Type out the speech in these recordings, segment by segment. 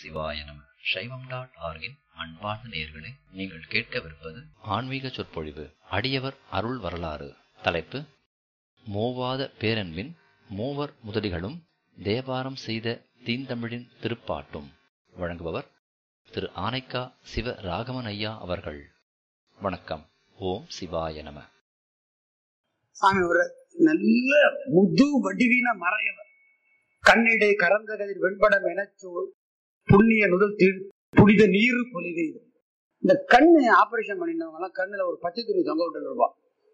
சிவாய நம சைவம் டாட் ஆர்கின் அன்பார்ந்த நேயர்களே நீங்கள் கேட்கவிருப்பது ஆன்மீக சொற்பொழிவு அடியவர் அருள் வரலாறு தலைப்பு மூவாத பேரன்பின் மூவர் முதலிகளும் தேவாரம் செய்த தீந்தமிழின் திருப்பாட்டும் வழங்குபவர் திரு ஆனைக்கா சிவ ராகவன் ஐயா அவர்கள் வணக்கம் ஓம் சிவாய நம சாமி ஒரு நல்ல முது வடிவின மறையவர் கண்ணிடை கறந்த கதிர் வெண்படம் எனச்சோல் புண்ணிய நுதல் தீ- புனித நீரு பொலிவு இது இந்த கண்ணு ஆபரேஷன் பண்ணினவங்க எல்லாம் கண்ணுல ஒரு பச்சை துணி தொங்க விட்டு இருப்பா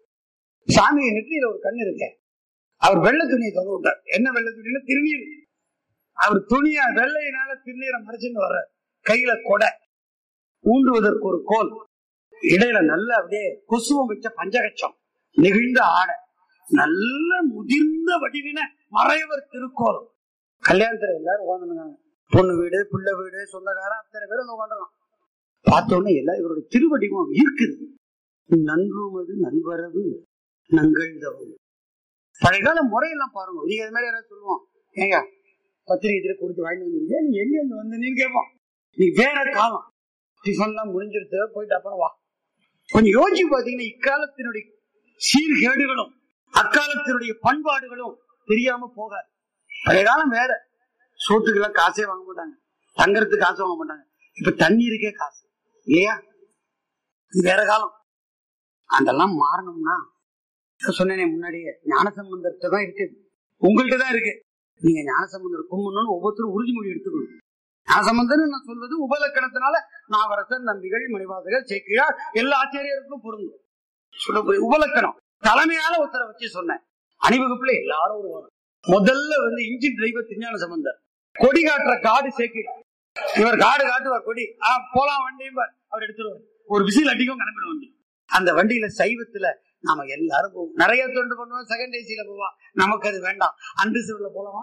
சாமி நெற்றியில ஒரு கண்ணு இருக்க அவர் வெள்ளை துணியை தொங்க விட்டார் என்ன வெள்ளை துணியில திருநீர் அவர் துணிய வெள்ளையினால திருநீரை மறைச்சுன்னு வர்ற கையில கொடை ஊன்றுவதற்கு ஒரு கோல் இடையில நல்ல அப்படியே குசுவம் வச்ச பஞ்சகச்சம் நெகிழ்ந்த ஆடை நல்ல முதிர்ந்த வடிவின மறைவர் திருக்கோலம் கல்யாணத்துல எல்லாரும் உட்காந்துருக்காங்க பொண்ணு வீடு பிள்ளை வீடு சொந்தக்காரன் அத்தனை பேரும் வந்து உட்காந்துருக்கான் பார்த்தோன்னே எல்லாம் இவருடைய திருவடிவம் இருக்குது நன்றுமது நல்வரவு நங்கழ்தவும் பழைய கால முறையெல்லாம் பாருங்க நீங்க அது மாதிரி யாராவது சொல்லுவோம் ஏங்க பத்திரிகை இதில் கொடுத்து வாங்கிட்டு வந்துருக்கீங்க நீ எங்க இருந்து வந்து நீங்க கேட்போம் நீ வேற காலம் டிஃபன்லாம் முடிஞ்சிருத்து போயிட்டு அப்புறம் வா கொஞ்சம் யோசிச்சு பாத்தீங்கன்னா இக்காலத்தினுடைய சீர்கேடுகளும் அக்காலத்தினுடைய பண்பாடுகளும் தெரியாம போகாது பழைய காலம் வேற சோத்துக்கெல்லாம் காசே வாங்க மாட்டாங்க தங்கறதுக்கு காசு வாங்க மாட்டாங்க இப்ப தண்ணீருக்கே காசு இல்லையா இது வேற காலம் அதெல்லாம் மாறணும்னா நான் சொன்னேனே முன்னாடியே ஞானசம்பந்தர்கிட்ட தான் இருக்குது உங்கள்கிட்ட தான் இருக்கு நீங்க ஞானசம்பந்தர் கும்பிடணும்னு ஒவ்வொருத்தரும் உறுதிமொழி எடுத்துக்கணும் ஞானசம்பந்தர் நான் சொல்வது உபலக்கணத்தினால நாவரசர் நம்பிகள் மணிவாசகர் சேக்கிழார் எல்லா ஆச்சாரியருக்கும் பொருந்தும் சொல்ல போய் உபலக்கணம் தலைமையான ஒருத்தரை வச்சு சொன்னேன் அணிவகுப்புல எல்லாரும் வருவாங்க முதல்ல வந்து இன்ஜின் டிரைவர் திருஞான சம்பந்தர் கொடி காட்டுற காடு சேர்க்கிறார் இவர் காடு காட்டுவார் கொடி ஆ போலாம் வண்டியும் பார். அவர் எடுத்துருவார் ஒரு விசில் அடிக்கும் கிளம்பிட வண்டி அந்த வண்டியில சைவத்துல நாம எல்லாரும் போவோம் நிறைய தொண்டு பண்ணுவோம் செகண்ட் ஏசியில போவோம் நமக்கு அது வேண்டாம் அன்று சிவல போலாமா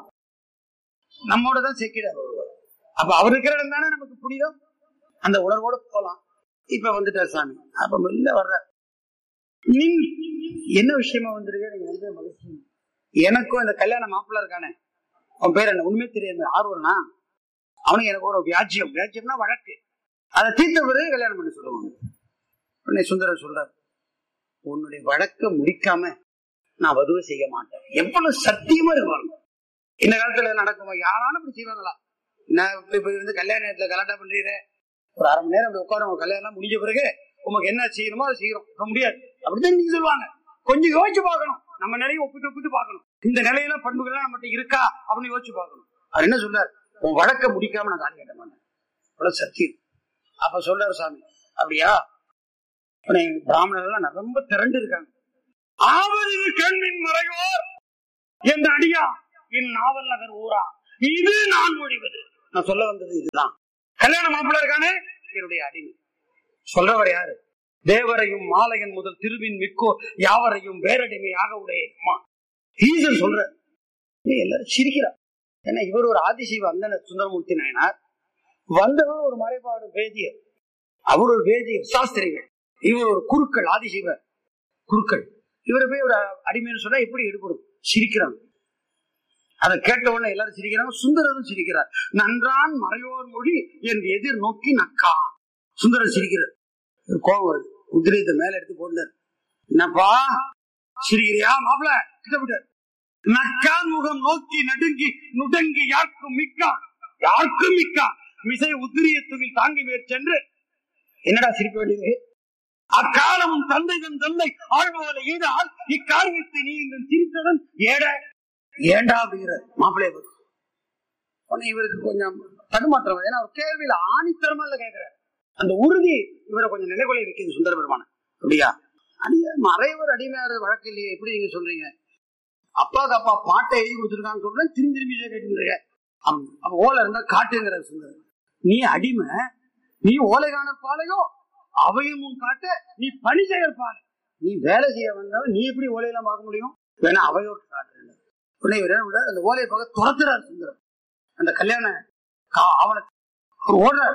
நம்மோட தான் சேர்க்கிறார் ஒருவர் அப்ப அவர் இருக்கிற இடம் தானே நமக்கு புனிதம் அந்த உணர்வோட போலாம் இப்ப வந்துட்டார் சாமி அப்ப மெல்ல வர்ற நீ என்ன விஷயமா வந்திருக்க நீங்க வந்து மகிழ்ச்சி எனக்கும் இந்த கல்யாண மாப்பிள்ள இருக்கானே அவன் பேர் என்ன உண்மையே தெரியாது ஆர்வம்னா அவனுக்கு எனக்கு ஒரு வியாஜ்யம் வியாஜ்யம்னா வழக்கு அதை தீர்த்த பிறகு கல்யாணம் பண்ணி சொல்லுவாங்க உடனே சுந்தரர் சொல்றார் உன்னுடைய வழக்க முடிக்காம நான் வதுவை செய்ய மாட்டேன் எவ்வளவு சத்தியமா இருப்பாங்க இந்த காலத்துல நடக்குமா யாராலும் இப்படி செய்வாங்களா நான் இப்ப இப்ப வந்து கல்யாண நேரத்துல கலாட்டா பண்றீங்க ஒரு அரை மணி நேரம் அப்படி உட்கார உங்க கல்யாணம் முடிஞ்ச பிறகு உமக்கு என்ன செய்யணுமோ அதை செய்யறோம் இப்ப முடியாது அப்படிதான் நீங்க சொல்லுவாங்க கொஞ்சம் யோசிச்சு பார்க்கணும் நம்ம நிலையை ஒப்பிட்டு ஒப்பிட்டு பார்க்கணும் இந்த நிலையில பண்புகள்லாம் நம்மகிட்ட இருக்கா அப்படின்னு யோசிச்சு பார்க்கணும் அவர் என்ன சொல்றார் உன் வழக்க முடிக்காம நான் காணி கேட்ட மாட்டேன் அவ்வளவு சத்தியம் அப்ப சொல்றாரு சாமி அப்படியா உடனே பிராமணர்கள் நான் ரொம்ப திரண்டு இருக்காங்க ஆவது கண்ணின் மறைவோர் என்ற அடியா என் நாவல் நகர் ஊரா இது நான் மொழிவது நான் சொல்ல வந்தது இதுதான் கல்யாண மாப்பிள்ள இருக்கானே என்னுடைய அடிமை சொல்றவர் யாரு தேவரையும் மாலையன் முதல் திருவின் மிக்கோ யாவரையும் வேரடிமையாக உடைய அம்மா ஈசன் சொல்ற ஏய், எல்லாரும் சிரிக்கிறார் ஏன்னா இவர் ஒரு ஆதிசைவ அந்தனர் சுந்தரமூர்த்தி நாயனார் வந்தவர் ஒரு மறைபாடு வேதியர் அவர் ஒரு வேதியர் சாஸ்திரிகள் இவர் ஒரு குருக்கள் ஆதிசைவ குருக்கள் இவரை போய் ஒரு அடிமைன்னு சொன்னா எப்படி எடுபடும் சிரிக்கிறாங்க அதை கேட்ட உடனே எல்லாரும் சிரிக்கிறாங்க சுந்தரரும் சிரிக்கிறார் நன்றான் மறையோர் மொழி என்று எதிர் நோக்கி நக்கா சுந்தரர் சிரிக்கிறார் இவருக்கு கோபம் வருது உதிரியத்தை மேல எடுத்து போட்டார் என்னப்பா சிரிக்கிறியா மாப்பிள கிட்ட விட்டார் நக்கான் முகம் நோக்கி நடுங்கி நுடங்கி யாருக்கும் மிக்கான் யாருக்கும் மிக்கான் மிசை உதிரிய துகில் தாங்கி மேற் சென்று என்னடா சிரிக்க வேண்டியது அக்காலமும் தந்தை தன் தந்தை ஆழ்வோல ஈடால் இக்காரியத்தை நீ இந்த சிரித்ததன் ஏட ஏண்டா அப்படிங்கிற மாப்பிள்ளைய பார்த்து. உடனே இவருக்கு கொஞ்சம் தடுமாற்றம் வருது. ஏன்னா அவர் கேள்வியில ஆணித்தரமா இல்ல கேட்கிறார் அந்த உறுதி இவரை கொஞ்சம் நிலைகொலை வைக்குது சுந்தர பெருமான அப்படியா அடிய மறைவர் அடிமையாரு வழக்கு இல்லையே எப்படி நீங்க சொல்றீங்க அப்பாவுக்கு அப்பா பாட்டை எழுதி கொடுத்துருக்கான்னு சொல்றேன் திரும்பி திரும்பி கேட்டுருக்க அப்ப ஓலை இருந்தா காட்டுங்கிற சுந்தர் நீ அடிமை நீ ஓலை காணற்பாலையோ அவையும் உன் காட்ட நீ பணி செய்யற்பாலை நீ வேலை செய்ய வந்தவன் நீ எப்படி ஓலையெல்லாம் பார்க்க முடியும் வேணா அவையோடு காட்டுறேன் உடனே இவர் என்ன பண்றாரு? அந்த ஓலையை பார்க்க துரத்துறாரு சுந்தரம் அந்த கல்யாண கா- அவனை அவர் ஓடுறார்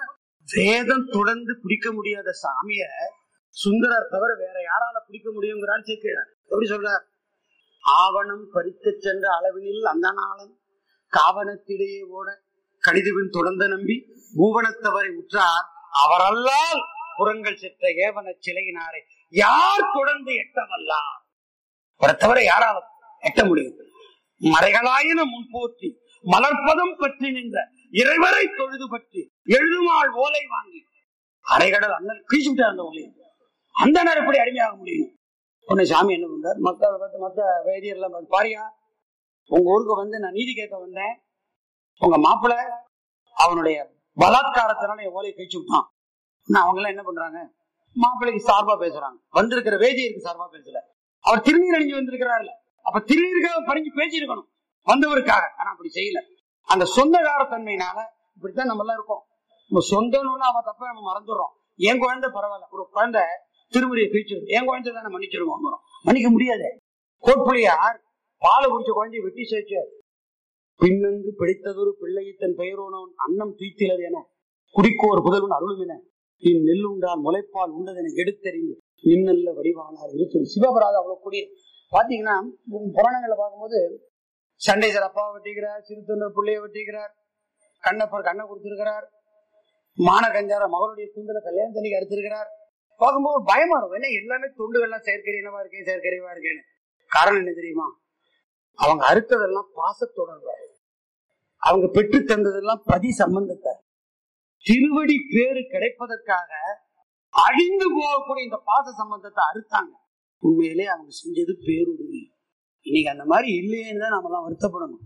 வேதம் தொடர்ந்து பிடிக்க முடியாத சாமிய சுந்தரர் தவிர வேற யாரால பிடிக்க முடியுங்கிறார் சேர்க்கிறார் எப்படி சொல்றார் ஆவணம் பறிக்க சென்ற அளவினில் அந்த நாளம் காவனத்திடையே ஓட கடிதுவின் தொடர்ந்த நம்பி பூவனத்தவரை உற்றார் அவரல்லால் புறங்கள் செற்ற ஏவன சிலையினாரை யார் தொடர்ந்து எட்டவல்லார் அவரை தவிர யாரால எட்ட முடியும் மறைகளாயின முன்போற்றி மலர்ப்பதம் பற்றி நின்ற இறைவரை தொழுது பற்றி எழுதுமாள் ஓலை வாங்கி அரைகடல் அண்ணல் கீழ்ச்சி அந்த ஓலை அந்த நேரம் எப்படி அடிமையாக முடியும் உன்னை சாமி என்ன பண்றார் மத்த மத்த மத்த வேதியர்லாம் பார்த்து, பாரியா உங்க ஊருக்கு வந்து நான் நீதி கேட்க வந்தேன் உங்க மாப்பிள்ளை அவனுடைய பலாத்காரத்தினால என் ஓலையை கழிச்சு விட்டான் நான் அவங்க எல்லாம் என்ன பண்றாங்க மாப்பிள்ளைக்கு சார்பா பேசுறாங்க வந்திருக்கிற வேதியருக்கு சார்பா பேசல அவர் திருநீர் அணிஞ்சு வந்திருக்கிறாருல அப்ப திருநீருக்காக பறிஞ்சு பேசியிருக்கணும் வந்தவருக்காக ஆனா அப்படி செய்யல அந்த சொந்தக்கார தன்மையினால இப்படித்தான் நம்ம எல்லாம் இருக்கோம் நம்ம சொந்தம்னு அவன் தப்ப நம்ம மறந்துடுறோம் என் குழந்தை பரவாயில்ல ஒரு குழந்தை திருமுறையை கிழிச்சு என் குழந்தை தானே மன்னிச்சிருவோம் மன்னிக்க முடியாது கோட்புலியார் பாலை குடிச்ச குழந்தைய வெட்டி சேர்ச்சு பின்னங்கு பிடித்ததொரு பிள்ளையை தன் பெயரோனவன் அன்னம் தீத்திலது என குடிக்கோர் புதல்வன் அருளும் என இன் நெல்லுண்டான் முளைப்பால் உண்டதென எடுத்தறிந்து நின்னல்ல வடிவானார் இருக்கு சிவபராத அவ்வளவு கூடிய பாத்தீங்கன்னா உம் புராணங்களை பார்க்கும்போது சண்டேசர் அப்பாவை வெட்டிக்கிறார் சிறுத்தொண்டர் பிள்ளைய வெட்டிக்கிறார் கண்ணப்பர் கண்ணை கொடுத்திருக்கிறார் மான கஞ்சார மகளுடைய கூந்தல கல்யாணம் தண்ணிக்கு அறுத்திருக்கிறார் பார்க்கும்போது பயமா இருக்கும் என்ன எல்லாமே தொண்டுகள்லாம் செயற்கரியனவா இருக்கேன் செயற்கரியவா இருக்கேன்னு காரணம் என்ன தெரியுமா அவங்க அறுத்ததெல்லாம் பாசத்தொடர்பு அவங்க பெற்று தந்ததெல்லாம் பதி சம்பந்தத்தை திருவடி பேரு கிடைப்பதற்காக அழிந்து போகக்கூடிய இந்த பாச சம்பந்தத்தை அறுத்தாங்க உண்மையிலே அவங்க செஞ்சது பேருதவி இன்னைக்கு அந்த மாதிரி இல்லையேன்னு தான் நாமெல்லாம் வருத்தப்படணும்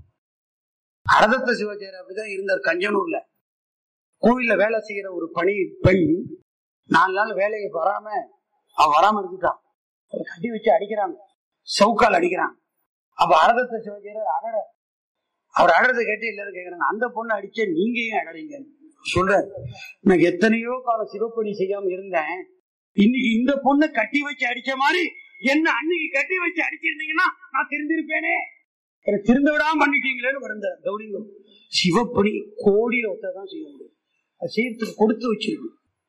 அரதத்த சிவாச்சாரியர் அப்படிதான் இருந்தார் கஞ்சனூர்ல கோவில்ல வேலை செய்யற ஒரு பணி பெண் நாலு நாள் வேலையை வராம அவ வராம இருந்துட்டான் அவரை கட்டி வச்சு அடிக்கிறாங்க சவுக்கால் அடிக்கிறாங்க அப்ப அரதத்த சிவாச்சாரியர் அழற அவர் அழறதை கேட்டு எல்லாரும் கேக்குறாங்க அந்த பொண்ணை அடிச்ச நீங்க ஏன் அழறீங்க சொல்றாரு நான் எத்தனையோ காலம் சிவப்பணி செய்யாம இருந்தேன் இன்னைக்கு இந்த பொண்ணை கட்டி வச்சு அடிச்ச மாதிரி என்ன அன்னைக்கு கட்டி வச்சு அடிச்சிருந்தீங்கன்னா நான் திருந்திருப்பேனே என்னை திருந்த விடாம பண்ணிட்டீங்களேன்னு வருந்த கௌரிங்க சிவப்பணி கோடியில ஒத்ததான் செய்ய முடியும் அது செய்யறதுக்கு கொடுத்து வச்சிருக்கு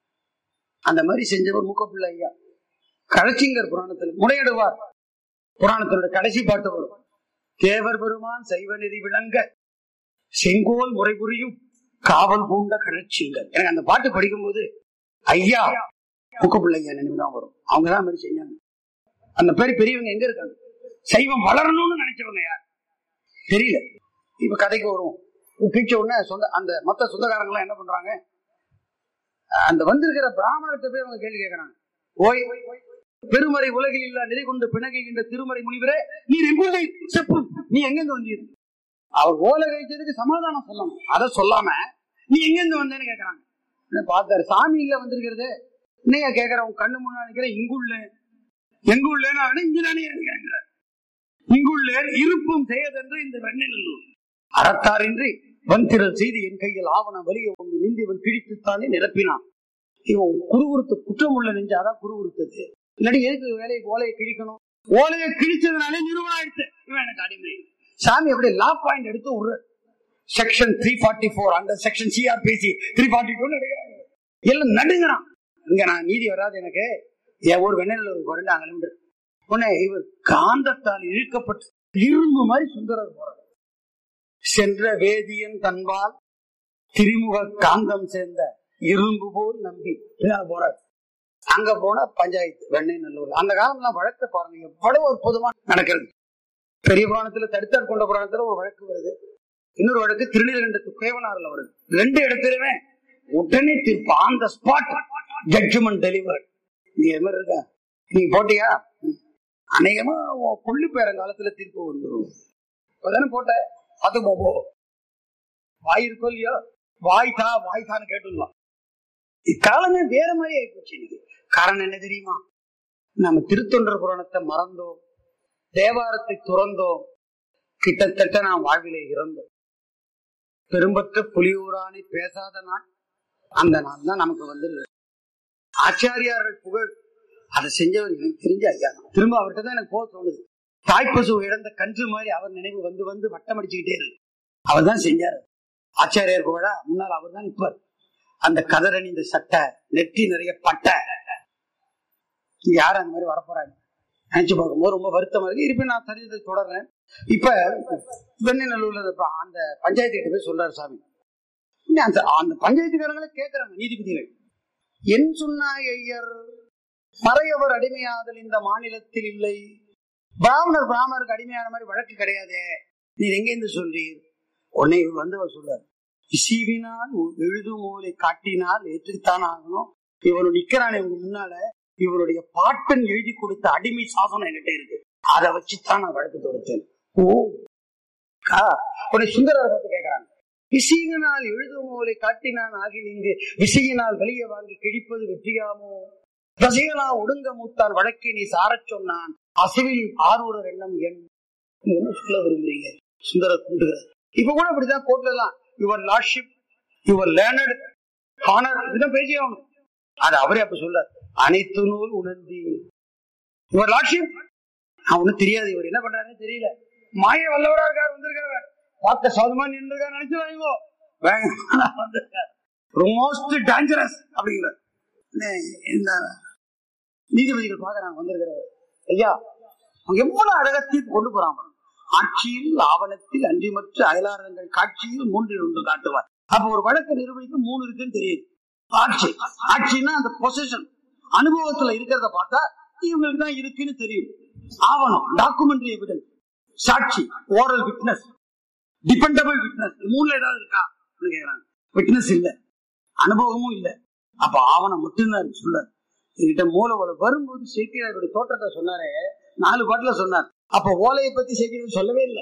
அந்த மாதிரி செஞ்சவர் மூக்கப்பிள்ளை ஐயா கழச்சிங்கர் புராணத்தில் முறையிடுவார் புராணத்தினுடைய கடைசி பாட்டு வரும் தேவர் பெருமான் சைவ நெறி விளங்க செங்கோல் முறை புரியும் காவல் பூண்ட கழச்சிங்கர் எனக்கு அந்த பாட்டு படிக்கும்போது ஐயா மூக்கப்பிள்ளை ஐயா நினைவு தான் வரும் அவங்க தான் மாதிரி செஞ்சாங்க அந்த பேர் பெரியவங்க எங்க இருக்காங்க சைவம் வளரணும்னு நினைச்சவங்க யார் தெரியல இப்ப கதைக்கு வருவோம் பிடிச்ச உடனே சொந்த அந்த மத்த சொந்தக்காரங்க எல்லாம் என்ன பண்றாங்க அந்த வந்திருக்கிற பிராமணத்தை போய் அவங்க கேள்வி கேட்கறாங்க ஓய் பெருமறை உலகில் இல்ல நிலை கொண்டு பிணங்குகின்ற திருமறை முனிவரே நீர் எங்குள்ளே செப்பு நீ எங்கிருந்து வந்தீர் அவர் ஓலை கழிச்சதுக்கு சமாதானம் சொல்லணும் அதை சொல்லாம நீ எங்கிருந்து வந்தேன்னு கேக்குறாங்க என்ன பார்த்தாரு சாமி இல்ல வந்திருக்கிறது என்னையா கேக்குற உன் கண்ணு முன்னாடி நிக்கிற இங்குள்ள எங்குள்ளேன்னு இங்க தானே கேட்கிற இங்குள்ளேர் இருப்பும் செய்யதென்று இந்த வெண்ணெல்லூர் அறத்தாரின்றி வந்திரல் செய்து என் கையில் ஆவண வலிய ஒன்று நின்று இவன் கிழித்துத்தானே நிரப்பினான் இவன் குறுகுறுத்து குற்றம் உள்ள நெஞ்சாதான் குறுகுறுத்தது இல்லாட்டி எதுக்கு வேலையை ஓலையை கிழிக்கணும் ஓலையை கிழிச்சதுனாலே நிறுவனம் ஆயிடுச்சு இவன் எனக்கு அடிமை சாமி அப்படி லா பாயிண்ட் எடுத்து ஒரு செக்ஷன் த்ரீ ஃபார்ட்டி ஃபோர் அந்த section CrPC three forty two எடுக்கிறாங்க எல்லாம் நடுங்கிறான் இங்க நான் நீதி வராது எனக்கு என் ஊர் வெண்ணெல்லூர் வரண்டாங்க உடனே இவர் காந்தத்தால் இழுக்கப்பட்டு இரும்பு மாதிரி சுந்தரர் போறார் சென்ற வேதியன் தன்பால் திரிமுக காந்தம் சேர்ந்த இரும்பு போல் நம்பி பின்னால் போறார் அங்க போனா பஞ்சாயத்து வெண்ணை நல்லூர் அந்த காலம்லாம் வழக்க பாருங்க எவ்வளவு அற்புதமா நடக்கிறது பெரிய புராணத்துல தடுத்தார் கொண்ட புராணத்துல ஒரு வழக்கு வருது இன்னொரு வழக்கு திருநீலகண்டத்து கேவனாறுல வருது ரெண்டு இடத்துலயுமே உடனே தீர்ப்பு on the spot judgment delivered நீ இது மாதிரி இருக்கா நீ போட்டியா அநேகமா உன் கொள்ளி பேரங்காலத்துல தீர்ப்பு வந்துடும் இப்பதானே போட்ட அது போபோ வாய் இருக்கோ இல்லையோ வாய் தா வாய் தான்னு கேட்டுடலாம் இக்காலமே வேற மாதிரி ஆயிப்போச்சு இன்னைக்கு காரணம் என்ன தெரியுமா நம்ம திருத்தொண்டர் புராணத்தை மறந்தோம் தேவாரத்தை துறந்தோம் கிட்டத்தட்ட நாம் வாழ்விலே இறந்தோம் பெரும்பற்ற புலியூரானை பேசாத நாள் அந்த நாள் தான் நமக்கு வந்து ஆச்சாரியார்கள் புகழ் அதை செஞ்சவர் எனக்கு தெரிஞ்ச ஐயா தான். திரும்ப அவர்கிட்ட தான் எனக்கு போக தோணுது தாய்ப்பசு இழந்த கன்று மாதிரி அவர் நினைவு வந்து வந்து வட்டம் அடிச்சுக்கிட்டே இருக்கு அவர் தான் செஞ்சாரு ஆச்சாரியார் புகழா முன்னால் அவர் தான் நிற்பார் அந்த கதரணி இந்த சட்டை நெற்றி நிறைய பட்டை இங்க யாரும் அந்த மாதிரி வரப்போறாங்க நினைச்சு பார்க்கும்போது ரொம்ப வருத்தமா இருக்கு இருப்பேன் நான் சரிதை தொடர்றேன் இப்ப வெண்ணநல்லூர்ல அந்த பஞ்சாயத்து கிட்ட போய் சொல்றாரு சாமி உடனே அந்த அந்த பஞ்சாயத்துக்காரங்களே கேட்கிறாங்க நீதிபதிகள் என் சொன்னாய் ஐயர் மறையவர் அடிமையாதல் இந்த மாநிலத்தில் இல்லை பிராமணர் பிராமணருக்கு அடிமையான மாதிரி வழக்கு கிடையாது நீர் எங்கேருந்து சொல்றீர் உடனே இவர் வந்தவர் சொல்றார் இசைவினால் எழுதும் மூலை காட்டினால் ஏற்றுத்தான் ஆகணும் இவனு நிக்கிறானே உங்க முன்னால இவருடைய பாட்டன் எழுதி கொடுத்த அடிமை சாசனம் என்கிட்ட இருக்கு அதை வச்சுதான் நான் வழக்கு தொடுத்தேன் ஓ கா உடனே சுந்தரர் பார்த்து கேட்கிறாங்க விசையினால் எழுதும் மூலை காட்டினான் ஆகில் இங்கு விசையினால் வெளியே வாங்கி கிழிப்பது வெற்றியாமோ தசையனா ஒடுங்க மூத்தான் வழக்கை நீ சாரச் சொன்னான் அசைவில் ஆரூரர் எண்ணம் எண் நீ என்ன சொல்ல விரும்புறீங்க சுந்தரர் குண்டுகிறார் இப்ப கூட அப்படிதான் கோர்ட்ல எல்லாம் your lordship your learned honour இப்படிதான் பேசி ஆகணும் அது அவரே அப்ப சொல்றார் அனைத்து நூல் உணர்ந்தி யுவர் லார்ட்ஷிப் நான் ஒண்ணும் தெரியாது இவர் என்ன பண்றாருன்னு தெரியல மாய வல்லவரா இருக்கார் வந்திருக்காரு பார்த்த சௌதமா நின்றுருக்காரு நினைச்சுவாங்க வந்திருக்காரு மோஸ்ட் டேஞ்சரஸ் அப்படிங்கிறார் இந்த நீதிபதிகள் பாக்குறாங்க வந்திருக்கிறவர் ஐயா அவங்க எவ்வளவு அழகா தீர்ப்பு கொண்டு போறாங்க ஆட்சியில் ஆவணத்தில் அன்றிமற்ற அயலாரங்கள் காட்சியில் மூன்றில் ஒன்று காட்டுவார் அப்ப ஒரு வழக்கு நிரூபிக்க மூணு இருக்குன்னு தெரியுது ஆட்சி ஆட்சின்னா அந்த பொசிஷன் அனுபவத்துல இருக்கிறத பார்த்தா இவங்களுக்கு தான் இருக்குன்னு தெரியும் ஆவணம் டாக்குமெண்ட்ரி எவிடன்ஸ் சாட்சி ஓரல் விட்னஸ் டிபெண்டபிள் விட்னஸ் மூணுல ஏதாவது இருக்கா கேக்குறாங்க விட்னஸ் இல்ல அனுபவமும் இல்ல அப்ப ஆவணம் மட்டும்தான் இருக்கு சொல்ல என்கிட்ட மூளை வரும்போது சேக்கிராருடைய தோற்றத்தை சொன்னாரே நாலு பாட்டுல சொன்னார் அப்ப ஓலையை பத்தி சேக்கிரார் சொல்லவே இல்லை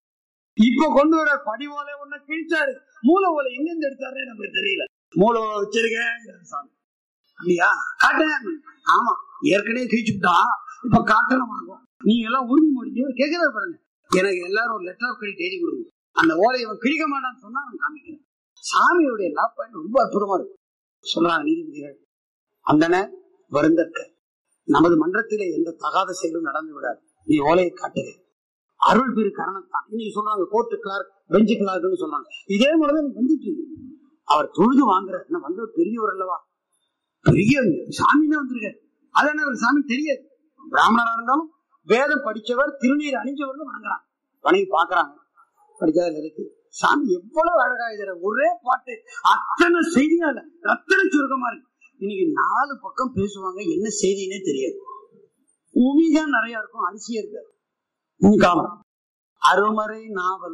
இப்ப கொண்டு வர படி ஓலை ஒண்ணு கிழிச்சாரு மூல ஓலை எங்க இருந்து எடுத்தாருன்னு நமக்கு தெரியல மூல ஓலை வச்சிருக்கேன் சாமி இல்லையா காட்டேன் ஆமா ஏற்கனவே கிழிச்சுட்டான் இப்ப காட்டணும் ஆகும் நீங்க எல்லாம் உறுதி முடிஞ்சு கேட்கிறாரு பாருங்க எனக்கு எல்லாரும் ஒரு லெட்டர் ஆஃப் கிரெடிட் எழுதி கொடுங்க அந்த ஓலையை அவன் கிழிக்க மாட்டான்னு சொன்னா நான் காமிக்கிறேன் சாமியுடைய லா பாயிண்ட் ரொம்ப அற்புதமா இருக்கு சொல்றாங்க நீதிபதிகள் அந்தன வருந்தற்க நமது மன்றத்திலே எந்த தகாத செயலும் நடந்து விடாது நீ ஓலையை காட்டுக அருள் பெரு கரணத்தான் இன்னைக்கு சொல்றாங்க கோர்ட்டு கிளார்க் பெஞ்சு கிளார்க்னு சொல்றாங்க இதே மாதிரிதான் நீ வந்துட்டு இருக்கு. அவர் தொழுது வாங்குற என்ன வந்தவர் பெரியவர் அல்லவா பெரிய சாமி தான் வந்திருக்காரு அது என்ன அவருக்கு சாமி தெரியாது பிராமணரா இருந்தாலும் வேதம் படிச்சவர் திருநீர் அணிஞ்சவர் வணங்குறாங்க வணங்கி பாக்குறாங்க படிக்காத இருக்கு சாமி எவ்வளவு அழகா இதுற ஒரே பாட்டு அத்தனை செய்தியா இல்ல அத்தனை சுருக்கமா இருக்கு இன்னைக்கு நாலு பக்கம் பேசுவாங்க என்ன செய்தினே தெரியாது உமிதான் நிறைய இருக்கும் அரிசியே இருக்காது உமிக்காம அருமறை நாவல்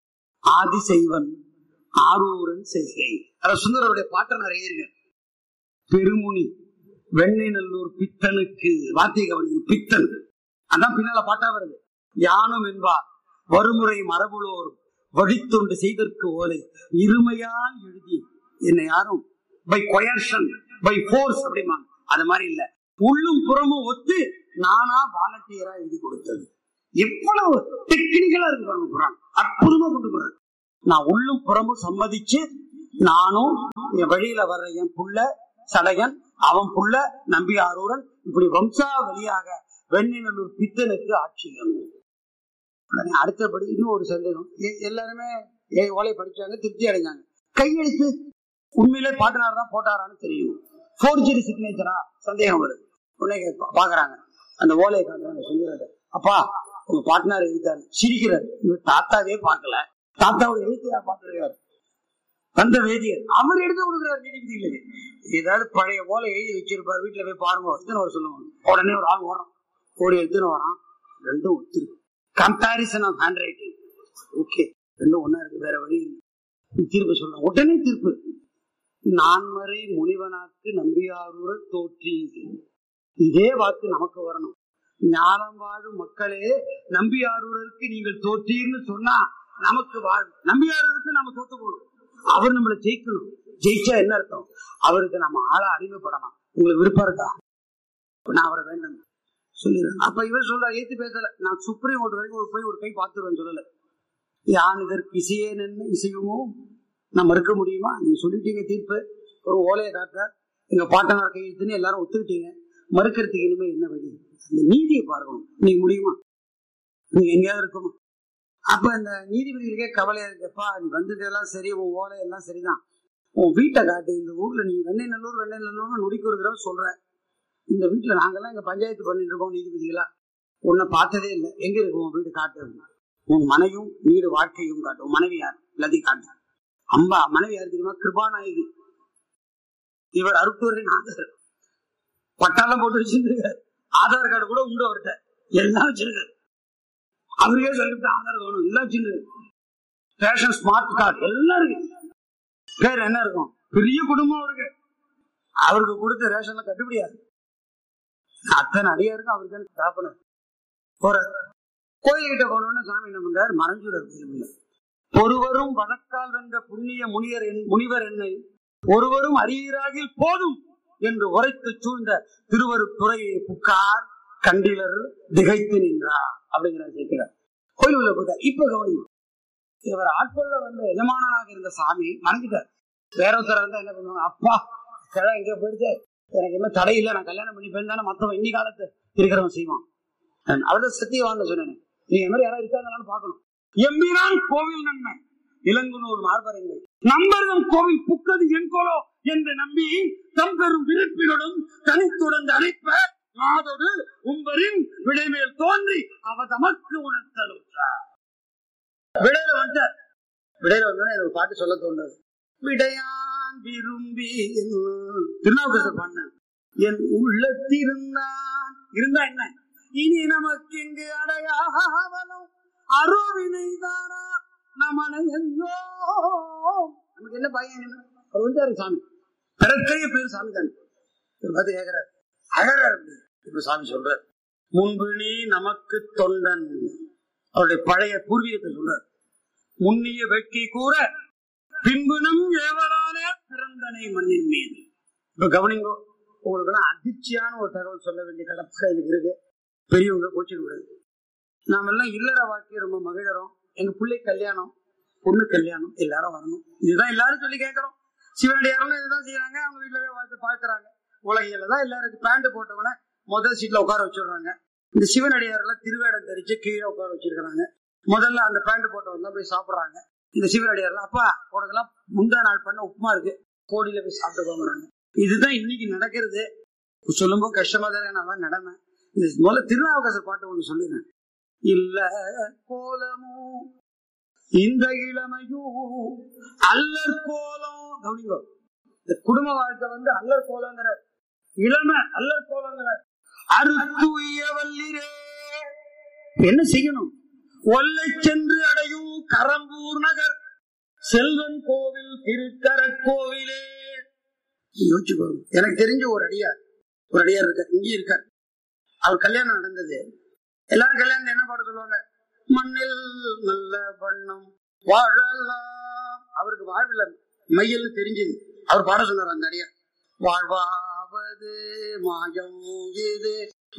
ஆதிசைவன் ஆரூரன் செய்கை அத சுந்தரருடைய பாட்டை நிறைய இருக்கு பெருமுனி வெண்ணை நல்லூர் பித்தனுக்கு வாத்திய கவனிக்கும் பித்தன் அதான் பின்னால பாட்டா வருது யானும் என்பார் வருமுறை மரபுளோர் வழித்தொண்டு செய்தற்கு ஓலை இருமையால் எழுதி என்னை யாரும் பை கொயர்ஷன் பை ஃபோர்ஸ் அப்படிம்பாங்க அது மாதிரி இல்ல உள்ளும் புறமும் ஒத்து நானா வாலண்டியரா எழுதி கொடுத்தது எவ்வளவு டெக்னிக்கலா இருக்கு பாருங்க குரான் அற்புதமா கொண்டு போறாரு நான் உள்ளும் புறமும் சம்மதிச்சு நானும் என் வழியில வர்ற என் புள்ள சடையன் அவன் புள்ள நம்பி ஆரூரன் இப்படி வம்சா வழியாக வெண்ணிநல்லூர் பித்தனுக்கு ஆட்சி உடனே அடுத்தபடி இன்னும் ஒரு சந்தேகம் எ- எல்லாருமே ஏ ஓலை படிச்சாங்க திருப்தி அடைஞ்சாங்க கையெழுத்து உண்மையிலே பாட்டனார் தான் போட்டாரான்னு தெரியும் ஃபோர்ஜரி சிக்னேச்சரா சந்தேகம் வருது உடனே கே- பாக்குறாங்க அந்த ஓலையை காட்டுறாங்க சுந்தரத்தை அப்பா உங்க பாட்டனார் எழுத்தாரு சிரிக்கிறார் இவர் தாத்தாவே பார்க்கல தாத்தாவோட எழுத்தையா பார்த்திருக்காரு வந்த வேதியர் அவர் எடுத்து கொடுக்குறாரு நீதிபதிகளுக்கு ஏதாவது பழைய ஓலை எழுதி வச்சிருப்பாரு வீட்டுல போய் பாருங்க எத்தனை வர சொல்லுவாங்க உடனே ஒரு ஆள் வரான் ஓடி எடுத்துன்னு வரான் ரெண்டும் ஒத்துரு comparison of handwriting okay ரெண்டும் ஒண்ணா இருக்கு வேற வழி இல்லை. தீர்ப்பு சொல்றான் உடனே தீர்ப்பு நான்மறை முனிவனாக்கு நம்பியாரூர தோற்றி இதே வாக்கு நமக்கு வரணும் ஞானம் வாழும் மக்களே நம்பியாரூரருக்கு நீங்கள் தோற்றீர்னு சொன்னா நமக்கு வாழ் நம்பியாரூருக்கு நம்ம தோத்து போகணும் அவர் நம்மளை ஜெயிக்கணும் ஜெயிச்சா என்ன அர்த்தம் அவருக்கு நம்ம ஆளா அடிமைப்படலாம் உங்களுக்கு விருப்பம் இருக்கா நான் அவரை வேண்டும் சொல்லிடுறேன் அப்ப இவர் சொல்ற ஏத்து பேசல நான் சுப்ரீம் கோர்ட் வரைக்கும் ஒரு போய் ஒரு கை பார்த்துருவேன் சொல்லல யான் இதற்கு இசையே நின்று இசையுமோ நம்ம இருக்க முடியுமா நீங்க சொல்லிட்டீங்க தீர்ப்பு ஒரு ஓலையை காட்டுறார் எங்க பாட்டனார் கையெழுத்துன்னு எல்லாரும் ஒத்துக்கிட்டீங்க மறுக்கிறதுக்கு இனிமே என்ன வழி அந்த நீதியை பார்க்கணும் நீங்க முடியுமா நீங்க எங்கேயாவது இருக்குமா அப்ப இந்த நீதிபதிகளுக்கே கவலையா இருக்குப்பா நீ வந்ததெல்லாம் சரி உன் ஓலை எல்லாம் சரிதான் உன் வீட்டை காட்டு இந்த ஊர்ல நீ வெண்ணெய் நல்லூர் வெண்ணெய் நல்லூர்னு நொடிக்கு ஒரு தடவை சொல்ற இந்த வீட்டுல நாங்கெல்லாம் இங்க பஞ்சாயத்து பண்ணிட்டு இருக்கோம் நீதிபதிகளா உன்னை பார்த்ததே இல்லை எங்க இருக்கு உன் வீடு காட்டு உன் மனையும் வீடு வாழ்க்கையும் காட்டு உன் மனைவி யார் எல்லாத்தையும் காட்டு அம்பா மனைவி யார் தெரியுமா கிருபாநாயகி இவர் அருட்டூரை நாதர் பட்டாளம் போட்டு வச்சிருக்காரு ஆதார் கார்டு கூட உண்டு அவர்கிட்ட எல்லாம் வச்சிருக்காரு அவருக்கே சொல்லிவிட்டு ஆதார் வேணும் எல்லாம் வச்சிருக்காரு ரேஷன் ஸ்மார்ட் கார்டு எல்லாம் இருக்கு பேர் என்ன இருக்கும் பெரிய குடும்பம் அவருக்கு அவருக்கு கொடுத்த ரேஷன்ல கட்டுப்படியாது அத்தனை அடியாருக்கு அவருக்கு தான் தாப்பணும் போற கோயில்கிட்ட போனோன்னு சாமி என்ன பண்றாரு மறைஞ்சுறாரு கோயிலுக்குள்ள ஒருவரும் வழக்கால் வென்ற புண்ணிய முனிவர் என்- முனிவர் என்னை ஒருவரும் அறியீராகில் போதும் என்று உரைத்து சூழ்ந்த திருவருத்துறையை புக்கார் கண்டிலர் திகைத்து நின்றார் அப்படிங்கிற சேர்க்கிறார் கோயில் உள்ள போயிட்டார் இப்ப கவனிங்க இவர் ஆட்கொள்ள வந்த எஜமானனாக இருந்த சாமி மறைஞ்சிட்டார் வேற ஒருத்தர் இருந்தா என்ன பண்ணுவாங்க அப்பா கிழ எங்க போயிடுச்சு எனக்கு இன்னும் தடை இல்லை நான் கல்யாணம் பண்ணி போயிருந்தானே மத்தவன் இன்னி காலத்து இருக்கிறவன் செய்வான் அவர்தான் சத்தியவான்னு சொன்னேன் நீ இந்த மாதிரி யாராவது இருக்காங்களான்னு பார்க்கணும் எம்பிரான் கோவில் நன்மை இளங்குனூர் மார்பரங்கள் நம்பரும் கோவில் புக்கது என் கோலோ என்று நம்பி தம் பெரும் விருப்பினுடன் தனித்துடன் அழைப்ப மாதொரு உம்பரின் விடைமேல் தோன்றி அவ தமக்கு உணர்த்தலுற்றார் விடையில வந்துட்டார் விடையில வந்தோடனே எனக்கு ஒரு பாட்டு சொல்ல தோன்றது விடையான் விரும்பி திருநாவுக்கரசர் பண்ண என் உள்ளத்திருந்தான் இருந்தா என்ன இனி நமக்கு இங்கு அடையாவலும் அருவினை தானா நமனை எங்கோ நமக்கு என்ன பயம் என்ன அவர் வந்தாரு சாமி பிறக்கைய பேர் சாமி தானே இவர் பார்த்து கேட்கிறார் அழகாரு இப்ப சாமி சொல்றார் முன்பு நீ நமக்கு தொண்டன் அவருடைய பழைய பூர்வீகத்தை சொல்றார் முன்னிய வெட்கி கூற பின்பு நம் ஏவலான பிறந்தனை மண்ணின் மீது இப்ப கவனிங்கோ உங்களுக்கு எல்லாம் அதிர்ச்சியான ஒரு தகவல் சொல்ல வேண்டிய கடப்பாடு எனக்கு இருக்கு பெரியவங்க கோச்சிக்க கூடாது நாம எல்லாம் இல்லற வாழ்க்கையை ரொம்ப மகிழறோம் எங்க பிள்ளை கல்யாணம் பொண்ணு கல்யாணம் எல்லாரும் வரணும் இதுதான் எல்லாரும் சொல்லி கேட்கறோம் சிவனடியாரும் இதுதான் செய்யறாங்க அவங்க வீட்டுல போய் வாழ்த்து பார்த்துறாங்க உலகில தான் எல்லாருக்கும் பேண்ட் போட்டவன முதல் சீட்ல உட்கார வச்சிடுறாங்க இந்த சிவனடியாரெல்லாம் திருவேடம் தெரிச்சு கீழே உட்கார வச்சிருக்கிறாங்க முதல்ல அந்த பேண்ட் போட்டவங்க தான் போய் சாப்பிடுறாங்க இந்த சிவனடியார்லாம் அப்பா உனக்கெல்லாம் முந்தா நாள் பண்ண உப்புமா இருக்கு கோடியில போய் சாப்பிட்டு போங்கிறாங்க இதுதான் இன்னைக்கு நடக்கிறது சொல்லும்போது கஷ்டமா தானே நான் நடமை இது முதல்ல திருநாவுக்கரசர் பாட்டு ஒண்ணு சொல்லிடுறேன் இல்ல கோலமும் இந்த இளமையும் அல்லற் கோலம் கவனிங்கோ இந்த குடும்ப வாழ்க்கை வந்து அல்லற் கோலங்கிற இளமை அல்லற் கோலங்கிற அறுத்துய வல்லிரே என்ன செய்யணும் ஒல்லை சென்று அடையும் கரம்பூர் நகர் செல்வன் கோவில் திருக்கரக் கோவிலே யோசிச்சுக்கோங்க எனக்கு தெரிஞ்ச ஒரு அடியார் ஒரு அடியார் இருக்கார் இங்கே இருக்கார் அவர் கல்யாணம் நடந்தது எல்லாரும் கல்யாணம் என்ன பாட சொல்லுவாங்க மண்ணில் நல்ல வண்ணம் வாழலாம் அவருக்கு வாழ்வில் மையல்னு தெரிஞ்சது அவர் பாட சொன்னார் அந்த அடியார் வாழ்வாவது மாயம் இது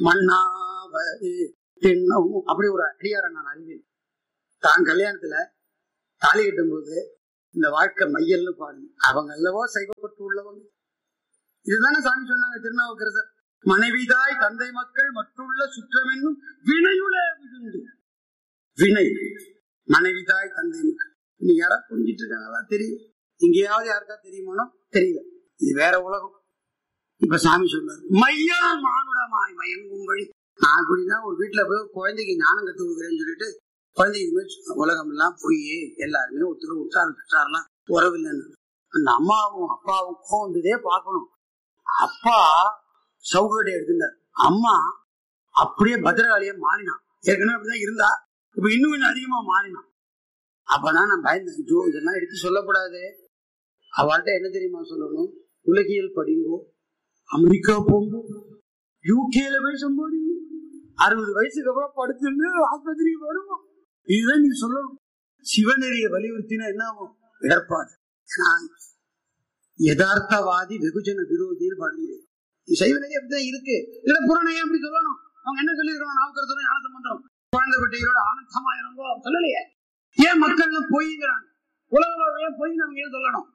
மண்ணாவது திண்ணம் அப்படி ஒரு அடியாரை நான் அறிவேன் தான் கல்யாணத்துல தாலி கட்டும் போது இந்த வாழ்க்கை மையல்னு பாருங்க அவங்க அல்லவோ சைவப்பட்டு உள்ளவங்க இதுதானே சாமி சொன்னாங்க திருநாவுக்கரசர் மனைவிதாய் தந்தை மக்கள் மற்றுள்ள சுற்றமென்னும் வினையுள விழுந்து வினை மனைவிதாய் தந்தை மக்கள் நீ யாரா புரிஞ்சிட்டு இருக்காங்களா தெரியும் எங்கேயாவது யாருக்கா தெரியுமானோ தெரியல இது வேற உலகம் இப்ப சாமி சொல்றாரு மையா மானுடமாய் மயங்கும் வழி நான் அப்படின்னா ஒரு வீட்டுல போய் குழந்தைக்கு ஞானம் கத்து கொடுக்குறேன்னு சொல்லிட்டு குழந்தைக்கு இனிமே உலகம் எல்லாம் போய் எல்லாருமே ஒருத்தர் உற்றார் பெற்றாரெல்லாம் உறவில்லைன்னு அந்த அம்மாவும் அப்பாவும் கோவம் வந்ததே பார்க்கணும் அப்பா சவுகடை எடுத்துட்டார் அம்மா அப்படியே பத்திரகாளியா மாறினான் ஏற்கனவே அப்படிதான் இருந்தா இப்ப இன்னும் கொஞ்சம் அதிகமா மாறினான் அப்பதான் நான் பயந்தேன் ஜோ இதெல்லாம் எடுத்து சொல்லக்கூடாது அவள்கிட்ட என்ன தெரியுமா சொல்லணும் உலகியல் படிங்கோ அமெரிக்கா போங்கோ யூகேல போய் சம்பாதிங்க அறுபது வயசுக்கு அப்புறம் படுத்துன்னு ஆஸ்பத்திரிக்கு வருவோம் இதுதான் நீ சொல்லணும் சிவநெறிய வலியுறுத்தினா என்ன ஆகும் ஏற்பாடு நான் யதார்த்தவாதி வெகுஜன விரோதின்னு பாட முடியும் சைவ நெறி அப்படிதான் இருக்கு இதுல புறணையே அப்படி சொல்லணும் அவங்க என்ன சொல்லியிருக்காங்க நாவுக்கரசரும் ஞான சம்பந்தம் குழந்தை குட்டிகளோட ஆனந்தமா இருந்தோ சொல்லலையே ஏன் மக்கள் பொய்ங்கிறாங்க உலக வாழ்வையே பொய் நம்ம ஏன் சொல்லணும்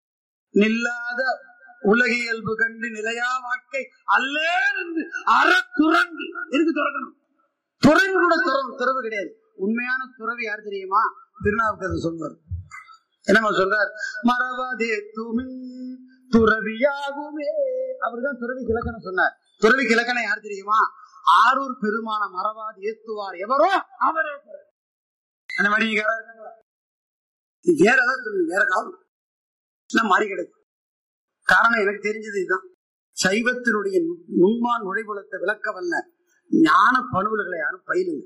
நில்லாத உலக இயல்பு கண்டு நிலையா வாழ்க்கை அல்லே என்று அற துறந்து எதுக்கு துறக்கணும் துறவு கூட துறவு துறவு கிடையாது உண்மையான துறவு யார் தெரியுமா திருநாவுக்கரசர் சொல்வார் என்னமா சொல்றார் மரபதே துமின் துறவியாகுமே அவர்தான் துறவி இலக்கணம் சொன்னார் துறவி இலக்கணம் யார் தெரியுமா ஆரூர் பெருமான மரபாது ஏத்துவார் எவரோ அவரே துறவி. அந்த மாதிரி நீங்க யாராவது இருக்காங்களா? இது வேற ஏதாவது சொல்லுங்க வேற காலம் நான் மாறி கிடக்கு காரணம் எனக்கு தெரிஞ்சது இதுதான் சைவத்தினுடைய நு- நுண்மான் நுழைவுலத்தை விளக்க வல்ல ஞான பணுவல்களை யாரும் பயிலுங்க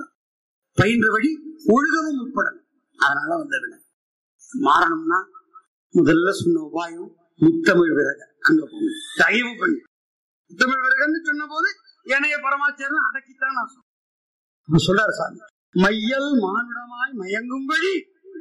பயின்ற வழி ஒழுகவும் உட்படணும் அதனால வந்த வினை மாறணும்னா முதல்ல சொன்ன உபாயம் முத்தமிழ் விறக அங்க போகணும் தயவு பண்ணி முத்தமிழ் விறகன்னு சொன்ன போது ஏனைய பரமாச்சாரம் அடக்கித்தான் நான் சொன்னேன் அப்ப சொல்றாரு சாமி மையல் மானுடமாய் மயங்கும்படி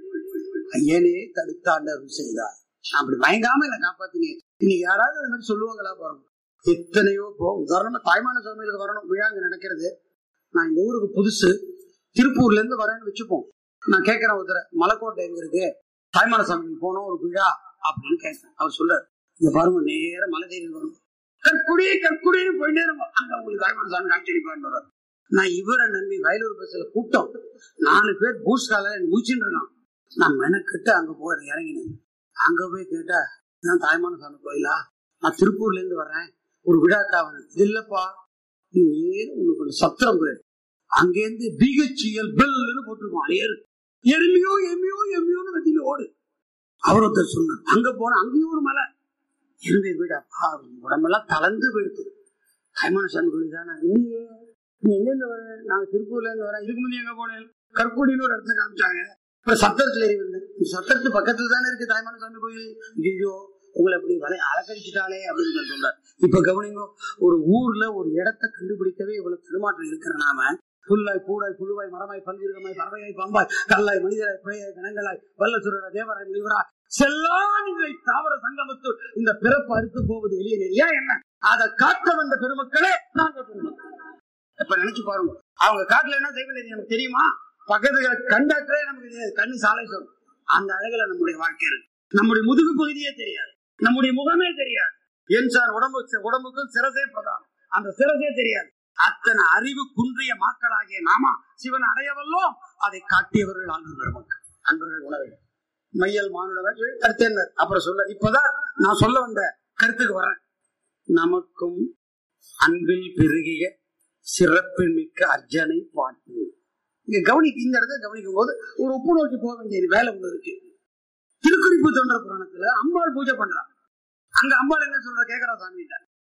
ஐயனே தடுத்தாண்ட அருள் செய்தார் நான் அப்படி மயங்காம என்னை காப்பாத்தினீங்க இன்னைக்கு யாராவது அந்த மாதிரி சொல்லுவாங்களா பாருங்க எத்தனையோ இப்போ உதாரணமா தாய்மான சுவாமிகளுக்கு வரணும் விழா அங்க நடக்கிறது நான் இந்த ஊருக்கு புதுசு திருப்பூர்ல இருந்து வரேன்னு வச்சுப்போம் நான் கேட்கிறேன் ஒருத்தர மலைக்கோட்டை எங்க இருக்கு தாய்மான சாமிக்கு போனோம் ஒரு விழா அப்படின்னு கேட்கிறேன் அவர் சொல்றாரு இங்க பாருங்க நேர மலை தேடி வரும் கற்குடி கற்குடின்னு போயிட்டே இருக்கும் அங்க உங்களுக்கு தாய்மான சாமி காட்சியடிப்பான்னு வர்றாரு நான் இவரை நம்பி வயலூர் பஸ்ல கூட்டம் நாலு பேர் பூஸ் காலையில மூச்சுட்டு இருக்கான் நான் மெனக்கிட்டு அங்க போய் இறங்கினேன் அங்க போய் கேட்டா நான் தாய்மான சாமி கோயிலா நான் திருப்பூர்ல இருந்து வர்றேன் ஒரு விழாக்கா வரேன் இது இல்லப்பா நீ நேரம் உனக்கு ஒரு சத்திரம் போயிடு அங்கேருந்து பிஹெச்எல் பெல்லுன்னு போட்டிருப்பான் ஏறு எருமையோ எம்மியோ எம்மியோன்னு கத்திட்டு ஓடு அவர் ஒருத்தர் சொன்னார் அங்க போன அங்கேயும் ஒரு மலை இருந்த வீடு அப்பா உடம்பெல்லாம் கலந்து போயிடுது தாய்மான சாமி கோயில் தானே இல்லையே நீ எங்க இருந்து வர நாங்க திருப்பூர்ல இருந்து வரேன் இதுக்கு முந்தைய எங்க போனேன் கற்கோடின்னு ஒரு இடத்துல காமிச்சாங்க அப்புறம் சத்திரத்துல ஏறி வந்தேன் இந்த சத்திரத்து பக்கத்துல தானே இருக்கு தாய்மான சாமி கோயில் ஐயோ உங்களை எப்படி வலை அலக்கடிச்சிட்டாலே அப்படின்னு சொல்லி சொல்றாரு இப்ப கவனிங்க ஒரு ஊர்ல ஒரு இடத்தை கண்டுபிடிக்கவே இவ்வளவு தடுமாற்றம் இருக்கிற நாம புல்லாய் பூடாய் புழுவாய் மரமாய் பல்வீரமாய் பறவையாய் பாம்பாய் கல்லாய் மனிதராய் பேயாய் கணங்களாய் வல்லசுரராய் தேவராய் முனிவராய் செல்லா நிலை தாவர சங்கமத்து இந்த பிறப்பு அறுத்து போவது எளிய நெறியா என்ன அதை காக்க வந்த பெருமக்களே நாங்க பெருமக்கள் இப்ப நினைச்சு பாருங்க அவங்க காட்டுல என்ன தெய்வ நெறி நமக்கு தெரியுமா பக்கத்துல கண்டாக்கவே நமக்கு தெரியாது. கண்ணு சாலை சொல்லும் அந்த அழகுல நம்முடைய வாழ்க்கை இருக்கு நம்முடைய முதுகு பகுதியே தெரியாது நம்முடைய முகமே தெரியாது என் சார் உடம்பு உடம்புக்கும் சிரசே பிரதானம் அந்த சிரசே தெரியாது அத்தனை அறிவு குன்றிய மக்களாகிய நாம சிவன் அடையவல்லோம் அதை காட்டியவர்கள் ஆண்டு பெருமக்கள் அன்பர்கள் உணர்வு மையல் மானுடவர் அடுத்து என்ன அப்புறம் சொல்ல இப்பதான் நான் சொல்ல வந்த கருத்துக்கு வரேன் நமக்கும் அன்பில் பெருகிய சிறப்பில் மிக்க அர்ஜனை பாட்டு இங்க கவனிக்க இந்த இடத்துல கவனிக்கும் போது ஒரு ஒப்பு நோக்கி போக வேண்டிய வேலை ஒண்ணு இருக்கு திருக்குறிப்பு தொன்ற புராணத்துல அம்பாள் பூஜை பண்றான் அங்க அம்பாள் என்ன சொல்ற கேக்குறா சாமி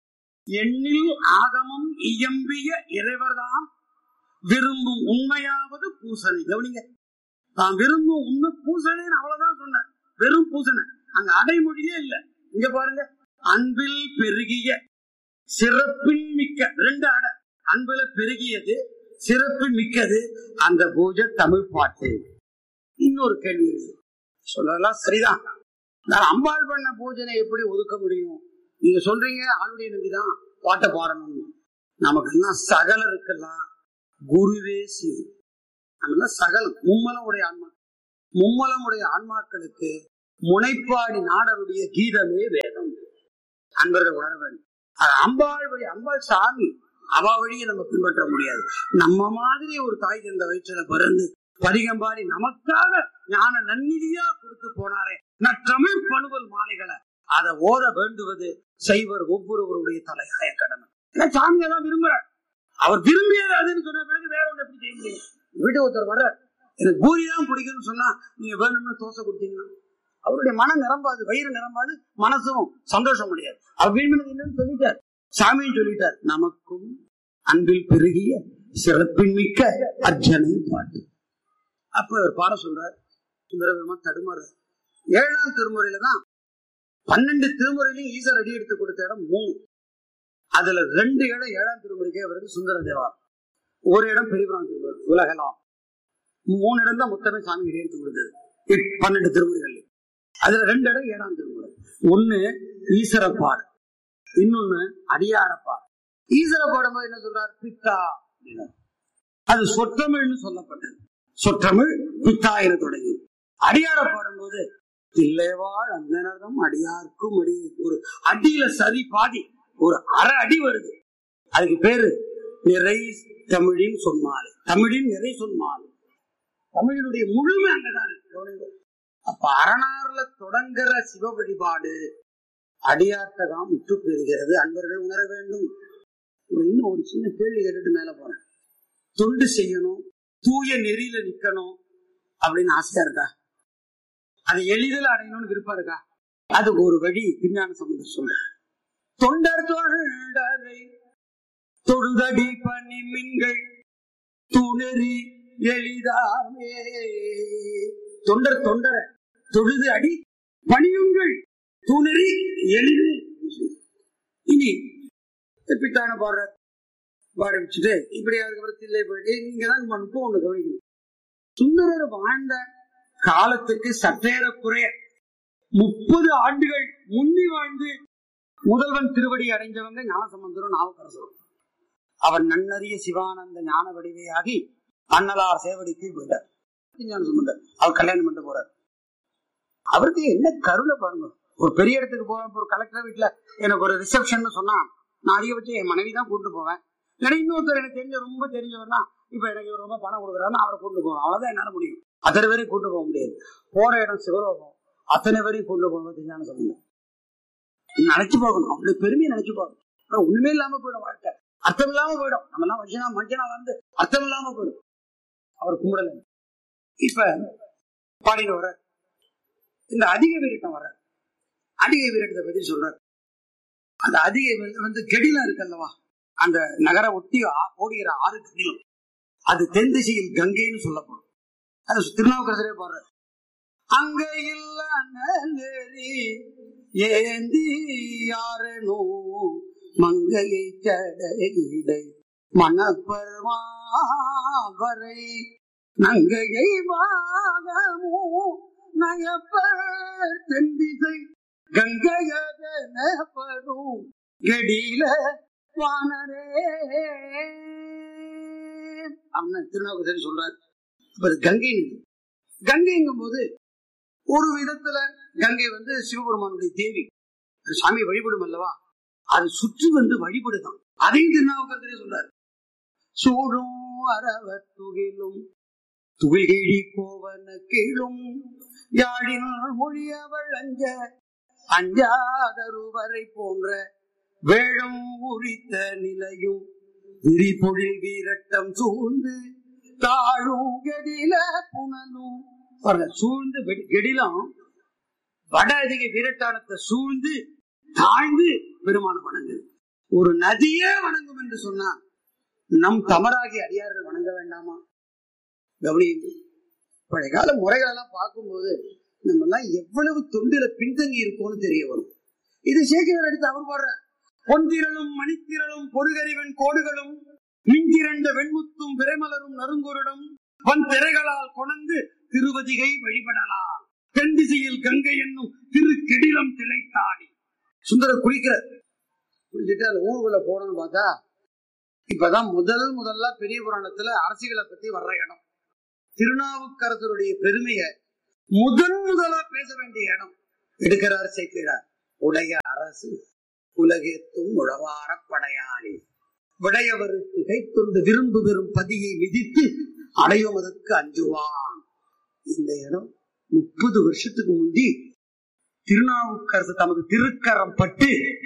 எண்ணில் ஆகமம் இயம்பிய இறைவர்தாம் விரும்பும் உண்மையாவது பூசனை கவனிங்க தான் விரும்பும் உண்மை பூசணைன்னு அவ்வளவுதான் சொன்னேன் வெறும் பூசணை அங்க அடைமொழியே இல்ல இங்க பாருங்க அன்பில் பெருகிய சிறப்பின் மிக்க ரெண்டு அடை அன்புல பெருகியது சிறப்பு மிக்கது அந்த பூஜை தமிழ் பாட்டு இன்னொரு கேள்வி இருக்கு. சொல்லலாம் சரிதான் நான் அம்பாள் பண்ண பூஜனை எப்படி ஒதுக்க முடியும் நீங்க சொல்றீங்க ஆளுடைய நம்பிதான் பாட்டை பாடணும் நமக்கு எல்லாம் சகலருக்கெல்லாம் குருவே சிவம் நம்ம சகலம் மும்மலம் உடைய ஆன்மா மும்மலம் உடைய ஆன்மாக்களுக்கு முனைப்பாடி நாடருடைய கீதமே வேதம் அன்பர்கள் உணர வேண்டும் அது அம்பாள் வழி அம்பாள் சாமி அவ வழியை நம்ம பின்பற்ற முடியாது நம்ம மாதிரி ஒரு தாய் தந்த வயிற்றுல பிறந்து பதிகம்பாடி நமக்காக ஞான நன்னிதியா கொடுத்து போனாரே நற்றமிழ் பணுவல் மாலைகளை அதை ஓத வேண்டுவது செய்வர் ஒவ்வொருவருடைய தலையாய கடமை ஏன்னா சாமியை தான் விரும்புறார் அவர் விரும்பியது அதுன்னு சொன்ன பிறகு வேற ஒண்ணு எப்படி செய்ய முடியும் வீட்டு ஒருத்தர் வர்ற எனக்கு பூரி தான் பிடிக்கும்னு சொன்னா நீங்க வேணும்னு தோசை கொடுத்தீங்கன்னா அவருடைய மனம் நிரம்பாது வயிறு நிரம்பாது மனசும் சந்தோஷம் முடியாது அவர் விரும்பினது என்னன்னு சொல்லிட்டார் சாமியும் சொல்லிட்டார் நமக்கும் அன்பில் பெருகிய சிறப்பின் மிக்க அர்ஜனை பாட்டு அப்ப அவர் பாட சொல்றார் சுந்தரபெருமா தடுமாறு ஏழாம் திருமுறையில தான் பன்னெண்டு திருமுறையிலையும் ஈசர் அடி எடுத்து கொடுத்த இடம் மூணு அதுல ரெண்டு இடம் ஏழாம் திருமுறைக்கே வருது சுந்தர தேவா ஒரு இடம் பெரியபுரம் திருமுறை உலகலாம் மூணு இடம் தான் மொத்தமே சாமி அடி எடுத்து கொடுத்தது எட்- பன்னெண்டு திருமுறைகள் அதுல ரெண்டு இடம் ஏழாம் திருமுறை ஒண்ணு ஈஸ்வர பாடு இன்னொன்னு அடியார பாடு ஈஸ்வர பாடும்போது என்ன சொல்றார் பித்தா அப்படின்னார். அது சொற்றமிழ்னு சொல்லப்பட்டது சொற்றமிழ் பித்தா என தொடங்கி அடியார பாடும்போது தில்லைவாழ் அந்தனர்தம் அடியார்க்கும் அடி ஒரு அடியில சரி பாதி ஒரு அரை அடி வருது அதுக்கு பேரு நிறை தமிழின் சொன்னாலே தமிழின் நிறை சொன்னாலே தமிழினுடைய முழுமை அங்கதான் இருக்கு கவனிங்க. அப்ப அரணாறுல தொடங்குற சிவ வழிபாடு அடியார்ட்ட தான் முற்று பெறுகிறது அன்பர்கள் உணர வேண்டும் ஒரு இன்னும் ஒரு சின்ன கேள்வி கேட்டுட்டு மேல போறேன் தொண்டு செய்யணும் தூய நெறியில நிக்கணும் அப்படின்னு ஆசையா இருக்கா அதை எளிதில் அடையணும்னு விருப்பம் இருக்கா அதுக்கு ஒரு வழி விஞ்ஞான சம்பந்தம் சொல்ற தொண்டர் தொண்டரை தொழுதடி பனி மின்கள் துணறி எளிதாமே தொண்டர் தொண்டரை தொழுது அடி பணியுங்கள் துணறி எளிது இனி பித்தான பாடுற பாட வச்சுட்டு இப்படி அதுக்கப்புறம் தில்லை போயிட்டு நீங்க தான் மட்டும் ஒண்ணு கவனிக்கணும் சுந்தரர் வாழ்ந்த காலத்துக்கு சற்றேற குறைய முப்பது ஆண்டுகள் முந்தி வாழ்ந்து முதல்வன் திருவடி அடைஞ்சவங்க ஞானசம்பந்தரும் நாவுக்கரசரும் அவர் நன்னறிய சிவானந்த ஞான வடிவையாகி அண்ணலார் சேவடிக்கு போயிட்டார் ஞான சம்பந்தர் அவர் கல்யாணம் பண்ணிட்டு போறார் அவருக்கு என்ன கருணை பாருங்க ஒரு பெரிய இடத்துக்கு போவேன் ஒரு கலெக்டர் வீட்டுல எனக்கு ஒரு ரிசப்ஷன் சொன்னா நான் அதிகபட்சம் என் மனைவி தான் கூட்டு போவேன் இல்லைன்னா இன்னொருத்தர் எனக்கு தெரிஞ்ச ரொம்ப தெரிஞ்சவர்னா இப்ப எனக்கு இவர் ரொம்ப பணம் கொடுக்குறாருன்னு அவரை கூட்டு போவேன் அவ்வளவுதான் என்னால முடியும் அத்தனை பேரையும் கூட்டு போக முடியாது போற இடம் சிவலோகம் அத்தனை பேரையும் கூட்டு போகணும் ஞான சம்பந்தம் நினைச்சு போகணும் அப்படி பெருமையை நினைச்சு போகணும் அப்புறம் ஒண்ணுமே இல்லாம போயிடும் வாழ்க்கை அர்த்தம் இல்லாம போயிடும் நம்ம எல்லாம் மனுஷனா மனுஷனா வந்து அர்த்தம் இல்லாம போயிடும் அவர் கும்பிடல இப்ப பாடிட்டு வர இந்த அதிக வீரட்டம் வர அதிக வீரட்டத்தை பத்தி சொல்றார் அந்த அதிக வீரட்டம் வந்து கெடிலம் இருக்கல்லவா அந்த நகர ஒட்டி ஆ- ஓடுகிற ஆறு கடிலம் அது தென் திசையில் கங்கைன்னு சொல்லப்படும் அது திருநாவுக்கரசரே பாடுறார் அங்க இல்ல நெறி ஏந்தி யாரனோ மங்கையை சடையிடை மணப்பர்வாவரை நங்கையை வாகமோ நயப்பர் தென்திசை கங்கையதனப்படும் கெடில வானரே அப்படின்னு திருநாவுக்கரசர் சொல்றாரு இப்ப இது கங்கை நதி கங்கைங்கும் போது ஒரு விதத்துல கங்கை வந்து சிவபெருமானுடைய தேவி அது சாமி வழிபடும் அல்லவா அது சுற்றி வந்து வழிபடுதான் அதையும் திருநாவுக்கரசரே சொல்றாரு சூடும் அரவ துகிலும் துகிழி கோவன கீழும் யாழினுள் மொழியவள் அஞ்ச அஞ்சாதருவரை போன்ற வேழம் உரித்த நிலையும் விரிபொழில் வீரட்டம் சூழ்ந்து தாழும் கெடில புனலும் பாருங்க சூழ்ந்து வெடி- கெடிலம் வட அதிக வீரட்டானத்தை சூழ்ந்து தாழ்ந்து பெருமான வணங்குது ஒரு நதியே வணங்கும் என்று சொன்னா நம் தமராகி அடியார்கள் வணங்க வேண்டாமா கவனியுங்கள் பழைய கால முறைகள் எல்லாம் பார்க்கும்போது நம்ம எல்லாம் எவ்வளவு தொண்டில பின்தங்கி இருக்கோம்னு தெரிய வரும் இது சேக்கிரர் எடுத்து அவர் பாடுற பொன்திரளும் மணித்திரளும் பொறுகறிவன் கோடுகளும் மின்திரண்ட வெண்முத்தும் விரைமலரும் நறுங்குருடும் வன் திரைகளால் கொணந்து திருவதிகை வழிபடலாம் தென் திசையில் கங்கை என்னும் திரு கெடிலம் திளைத்தாடி சுந்தரர் குளிக்கிறார் குளிச்சுட்டு அந்த ஊருக்குள்ள போனோம்னு பார்த்தா இப்பதான் முதல் முதல்ல பெரிய புராணத்துல அரசியலை பத்தி வர்ற இடம் திருநாவுக்கரசருடைய பெருமையை முதன் முதலா பேச வேண்டிய இடம் எடுக்கிறார் சேர்க்கிறார் உடைய அரசு உலகேத்தும் உழவார படையாளி விடையவருக்கு கைத்தொண்டு விரும்பு பெறும் பதியை விதித்து அடையுவதற்கு அஞ்சுவான் இந்த இடம் முப்பது வருஷத்துக்கு முந்தி திருநாவுக்கரசு தமது திருக்கரம் பட்டு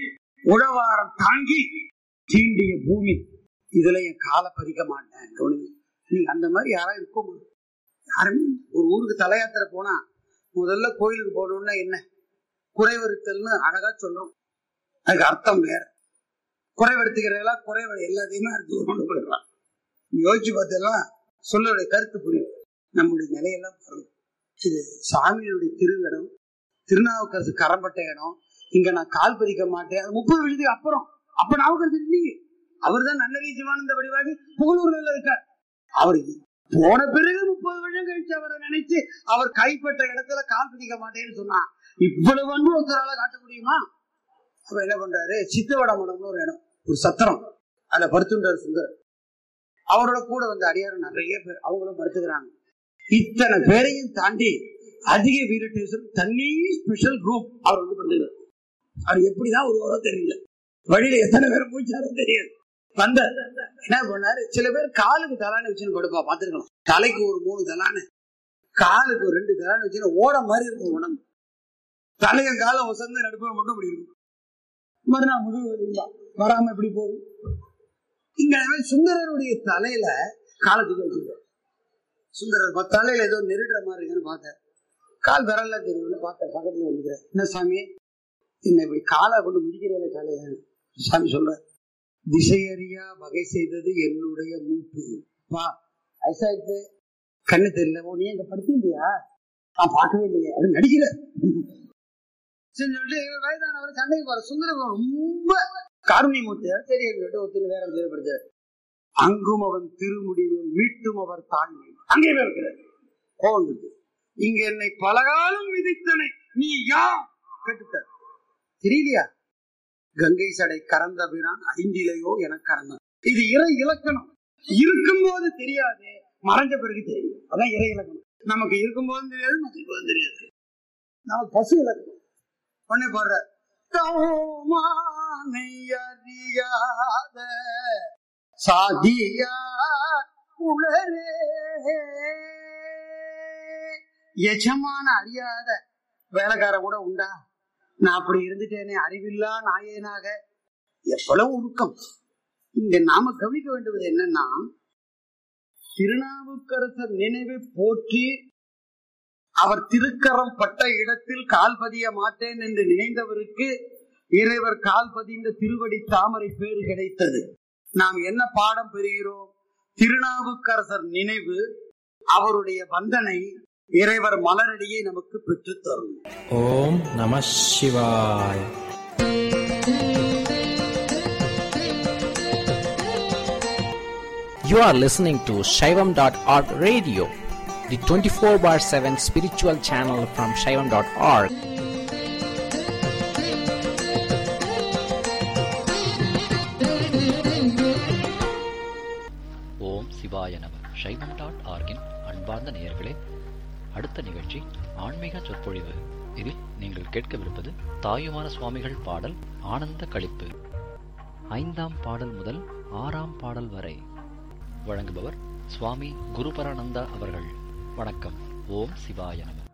உழவாரம் தாங்கி தீண்டிய பூமி இதுல என் காலை பதிக்க மாட்டேன் கவனிங்க. நீங்க அந்த மாதிரி யாராவது இருக்கோமா யாருமே இல்ல. ஒரு ஊருக்கு தல யாத்திரை போனா முதல்ல கோயிலுக்கு போகணும்னா என்ன குறைவறுத்தல்னு அழகா சொல்றோம் அதுக்கு அர்த்தம் வேற குறைவடுத்துக்கிறதெல்லாம் குறைவ எல்லாத்தையுமே அடுத்து கொண்டு போயிடலாம் யோசிச்சு பார்த்தெல்லாம் சொல்லக்கூடிய கருத்து புரியும் நம்முடைய நிலையெல்லாம் பாருங்க இது சாமியுடைய திருவிடம் திருநாவுக்கரசு கரம்பட்ட இடம் இங்க நான் கால் பதிக்க மாட்டேன் அது முப்பது வருஷத்துக்கு அப்புறம் அப்ப நாவுக்கரசு இல்லையே அவர் தான் நல்ல சிவானந்த வடிவாகி புகழூர்ல இருக்கார் அவர் போன பிறகு முப்பது வருஷம் கழிச்சு அவரை நினைச்சு அவர் கைப்பட்ட இடத்துல கால் பதிக்க மாட்டேன்னு சொன்னா இவ்வளவு அன்பு ஒருத்தரால காட்ட முடியுமா அப்ப என்ன பண்றாரு சித்தவட மடம்னு ஒரு இடம் ஒரு சத்திரம் அதுல படுத்துட்டார் சுந்தர் அவரோட கூட வந்த அடியாரும் நிறைய பேர் அவங்களும் படுத்துக்கிறாங்க இத்தனை பேரையும் தாண்டி அதிக வீரட்டேஸ்வரர் தனி ஸ்பெஷல் குரூப் அவர் வந்து படுத்துக்கிறார் அவர் எப்படிதான் ஒரு உரம் தெரியல வழியில எத்தனை பேரை போயிச்சாரும் தெரியாது வந்த என்ன பண்ணாரு சில பேர் காலுக்கு தலானி வச்சுன்னு படுப்பா பாத்துருக்கலாம் தலைக்கு ஒரு மூணு தலானு காலுக்கு ஒரு ரெண்டு தலானி வச்சுன்னு ஓட மாதிரி இருக்கும் உடம்பு தலைய காலம் வசந்து நடுப்ப மட்டும் இப்படி இருக்கும் மறுநாள் முதுகு வலிங்களா வராம எப்படி போகும் இங்க அவன் சுந்தரருடைய தலையில காலத்துக்கு வச்சுருக்கார் சுந்தரர் ப- தலையில ஏதோ நெருடுற மாதிரி இருக்குன்னு பார்த்தேன் கால் விரல்ல தெரியும்னு பார்த்தேன் பக்கத்துல வந்துக்கிறேன் என்ன சாமி என்ன இப்படி காலை கொண்டு முடிக்கிறேன் காலைய சாமி சொல்ற திசையறியா வகை செய்தது என்னுடைய மூப்பு பா வயசாயிட்டு கண்ணு தெரியல ஓ நீ எங்க படுத்திருந்தியா நான் பார்க்கவே இல்லையே அப்படின்னு நடிக்கிற சரி சொல்லிட்டு இவர் வயதானவர் சண்டைக்கு போற சுந்தரம் ரொம்ப காருண்யமூர்த்தியா சரி சொல்லிட்டு ஒருத்தர் வேற தேவைப்படுத்தார் அங்கும் அவன் திருமுடிவில் மீட்டும் அவர் தாழ்மை அங்கே இருக்கிறார் கோவம் வந்துருச்சு. இங்க என்னை பலகாலம் விதித்தனை நீ யார் கேட்டுட்டார் தெரியலையா கங்கை சடை கறந்த பிரான் ஐந்திலையோ என கறந்தான் இது இறை இலக்கணம் இருக்கும்போது தெரியாது மறைஞ்ச பிறகு தெரியும் அதான் இறை இலக்கணம் நமக்கு இருக்கும்போதும் தெரியாது மறைஞ்ச போதும் தெரியாது நம்ம பசு இலக்கணம் உடனே போடுற தௌமானை அறியாத சாதியா உளரே எஜமான அறியாத வேலைக்கார கூட உண்டா நான் அப்படி இருந்துட்டேனே அறிவில்லா நாயேனாக எவ்வளவு உருக்கம் இங்க நாம கவனிக்க வேண்டுவது என்னன்னா திருநாவுக்கரசர் நினைவை போற்றி அவர் திருக்கரம் பட்ட இடத்தில் கால் பதிய மாட்டேன் என்று நினைந்தவருக்கு இறைவர் கால் பதிந்த திருவடி தாமரை பேறு கிடைத்தது நாம் என்ன பாடம் பெறுகிறோம் திருநாவுக்கரசர் நினைவு அவருடைய வந்தனை இறைவர் மலரடியை நமக்கு பெற்றுத் தரும் ஓம் நம சிவாய் You are listening to Shaivam.org radio, the 24 bar 7 spiritual channel from Shaivam.org. ஓம் சிவாய நம சைவம் டாட் ஆர்கின் அன்பார்ந்த நேயர்களே அடுத்த நிகழ்ச்சி ஆன்மீக சொற்பொழிவு இதில் நீங்கள் கேட்கவிருப்பது தாயுமான சுவாமிகள் பாடல் ஆனந்த களிப்பு ஐந்தாம் பாடல் முதல் ஆறாம் பாடல் வரை வழங்குபவர் சுவாமி குருபரானந்தா அவர்கள் வணக்கம் ஓம் சிவாய நம